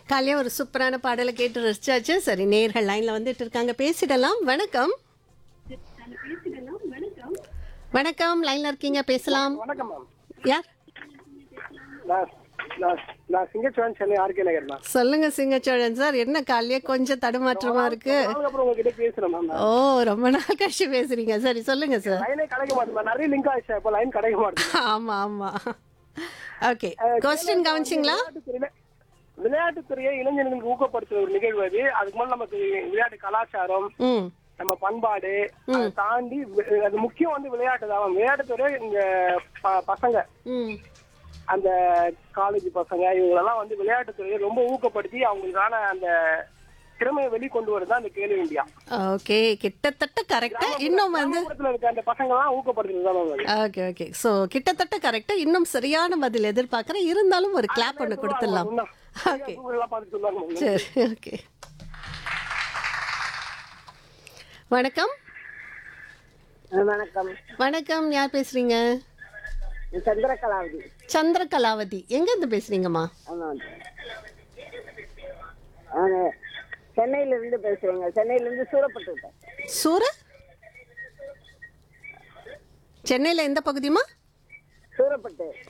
காலையே ஒரு சூப்பரான பாடலை கேட்டு ரசிச்சாச்சு சரி நேர்கள் லைன்ல வந்துட்டு இருக்காங்க பேசிடலாம் வணக்கம் வணக்கம் லைன்ல இருக்கீங்க பேசலாம் வணக்கம் மேம் யார் நான் நான் நான் சிங்கச்சுவன் சென்னை ஆர்கே நகர் மேம் சொல்லுங்க சிங்கச்சோழன் சார் என்ன காலையே கொஞ்சம் தடுமாற்றமா இருக்கு அதுக்கப்புறம் உங்ககிட்ட பேசுறேன் மேம் ஓ ரொம்ப நாள் கழிச்சு பேசுறீங்க சரி சொல்லுங்க சார் லைனே கிடைக்க மாட்டேன் நிறைய லிங்க் ஆயிடுச்சு இப்போ லைன் கிடைக்க மாட்டேங்குது ஆமா ஆமா ஓகே கொஸ்டின் கவனிச்சிங்களா விளையாட்டுத்துறையில விளையாட்டுத்துறையை இளைஞர்களுக்கு ஊக்கப்படுத்துற ஒரு நிகழ்வு அது அதுக்கு மேல நமக்கு விளையாட்டு கலாச்சாரம் ம் நம்ம பண்பாடு அதை தாண்டி வி- அது முக்கியம் வந்து விளையாட்டு தான் விளையாட்டுத்துறை இந்த ப- பசங்க ம் அந்த காலேஜ் பசங்க இவங்களெல்லாம் வந்து விளையாட்டுத்துறையை ரொம்ப ஊக்கப்படுத்தி அவங்களுக்கான அந்த திறமையை வெளிக்கொண்டு வரது அந்த கேள்வி இந்தியா ஓகே கிட்டத்தட்ட கரெக்டா இன்னும் வந்து கிராமப்புறத்துல இருக்க அந்த பசங்க எல்லாம் ஊக்கப்படுத்துறது தான் மேம் அது. ஓகே ஓகே ஸோ கிட்டத்தட்ட கரெக்டா இன்னும் சரியான பதில் எதிர்பார்க்குறேன் இருந்தாலும் ஒரு கிளாப் ஒன்று கொடுத்துடலாம் இன்னும் ஓகே எல்லாம் பார்த்துட்டு சொல்லுவாங்க மேம். சரி ஓகே வணக்கம் வணக்கம் வணக்கம் யார் பேசுறீங்க சந்திரகலாவதி சந்திர கலாவதி எங்கேருந்து பேசுறீங்கம்மா ஆமாம் நான் சென்னையிலிருந்து பேசுகிறேங்க சென்னையிலேருந்து சூரப்பட்டு சூர சென்னையில் எந்த பகுதிமா சூரப்பட்டு